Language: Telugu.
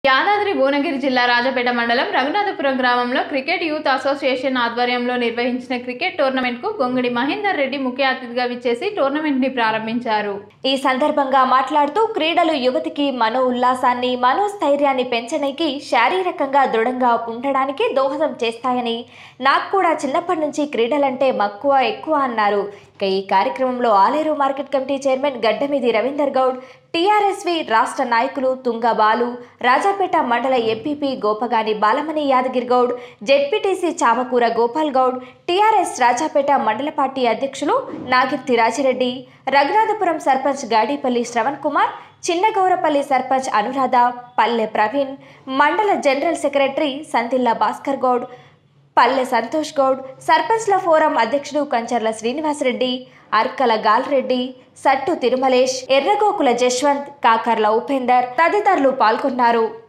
యాదాద్రి భువనగిరి జిల్లా రాజపేట మండలం రఘునాథపురం గ్రామంలో క్రికెట్ యూత్ అసోసియేషన్ ఆధ్వర్యంలో నిర్వహించిన క్రికెట్ టోర్నమెంట్ కు గొంగడి మహేందర్ రెడ్డి ముఖ్య అతిథిగా విచ్చేసి టోర్నమెంట్ ని ప్రారంభించారు ఈ సందర్భంగా మాట్లాడుతూ క్రీడలు యువతికి మనో ఉల్లాసాన్ని మనోస్థైర్యాన్ని పెంచడానికి శారీరకంగా దృఢంగా ఉండడానికి దోహదం చేస్తాయని నాకు కూడా చిన్నప్పటి నుంచి క్రీడలంటే మక్కువ ఎక్కువ అన్నారు ఇక ఈ కార్యక్రమంలో Aleru market committee chairman Gaddamidi Ravinder Goud TRSV రాష్ట్ర నాయకులు తుంగ బాలు రాజాపేట మండల MPP Gopagani Balamani Yadagiri Goud ZPTC Chamakura Gopal Goud TRS Rajapet మండల పార్టీ అధ్యక్షులు నాగిర్తి రాజిరెడ్డి రఘునాథపురం సర్పంచ్ గాడిపల్లి శ్రవణ్ కుమార్ చిన్నగౌరపల్లి సర్పంచ్ అనురాధ పల్లె ప్రవీణ్ మండల జనరల్ సెక్రటరీ సంతిల్లా భాస్కర్ గౌడ్ పల్లె సంతోష్ గౌడ్ సర్పంచ్ల ఫోరం అధ్యక్షుడు కంచర్ల శ్రీనివాసరెడ్డి అర్కల గాల్రెడ్డి సట్టు తిరుమలేష్ ఎర్రగోకుల జశ్వంత్ కాకర్ల ఉపేందర్ తదితరులు పాల్గొన్నారు